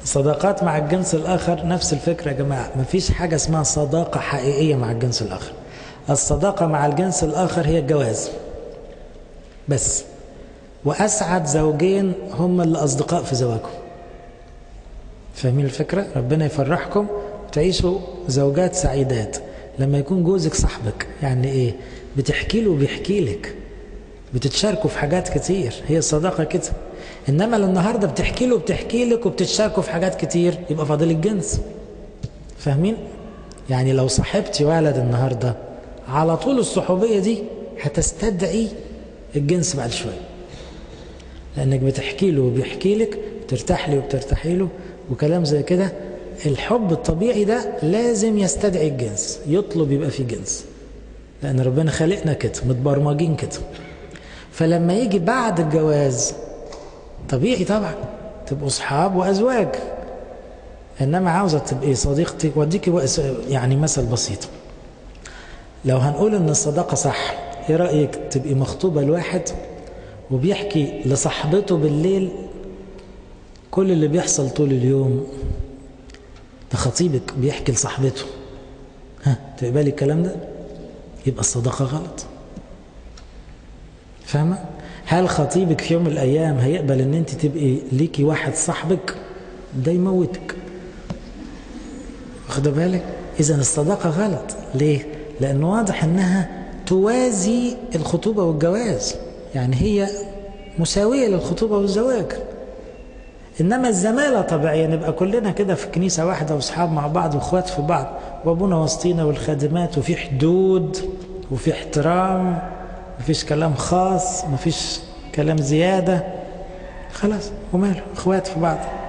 صداقات مع الجنس الآخر نفس الفكرة يا جماعة مفيش حاجة اسمها صداقة حقيقية مع الجنس الآخر الصداقة مع الجنس الآخر هي الجواز بس وأسعد زوجين هم اللي أصدقاء في زواجهم فاهمين الفكرة؟ ربنا يفرحكم تعيشوا زوجات سعيدات لما يكون جوزك صاحبك يعني ايه بتحكي له وبيحكي لك بتتشاركوا في حاجات كتير هي الصداقة كده انما النهارده بتحكي له وبتحكي لك وبتتشاركوا في حاجات كتير يبقى فاضل الجنس فاهمين يعني لو صاحبتي ولد النهارده على طول الصحوبيه دي هتستدعي الجنس بعد شويه لانك بتحكي له وبيحكي لك بترتاح لي وبترتاحي له وكلام زي كده الحب الطبيعي ده لازم يستدعي الجنس يطلب يبقى في جنس لان ربنا خلقنا كده متبرمجين كده فلما يجي بعد الجواز طبيعي طبعا تبقوا اصحاب وازواج انما عاوزه تبقي صديقتي وديكي يعني مثل بسيط لو هنقول ان الصداقه صح ايه رايك تبقي مخطوبه لواحد وبيحكي لصاحبته بالليل كل اللي بيحصل طول اليوم ده خطيبك بيحكي لصاحبته ها تقبلي الكلام ده يبقى الصداقه غلط فاهمه هل خطيبك في يوم من الايام هيقبل ان انت تبقي ليكي واحد صاحبك ده يموتك واخده بالك اذا الصداقه غلط ليه لانه واضح انها توازي الخطوبه والجواز يعني هي مساويه للخطوبه والزواج انما الزماله طبيعيه نبقى كلنا كده في كنيسه واحده واصحاب مع بعض واخوات في بعض وابونا وسطينا والخادمات وفي حدود وفي احترام مفيش كلام خاص مفيش كلام زياده خلاص وماله اخوات في بعض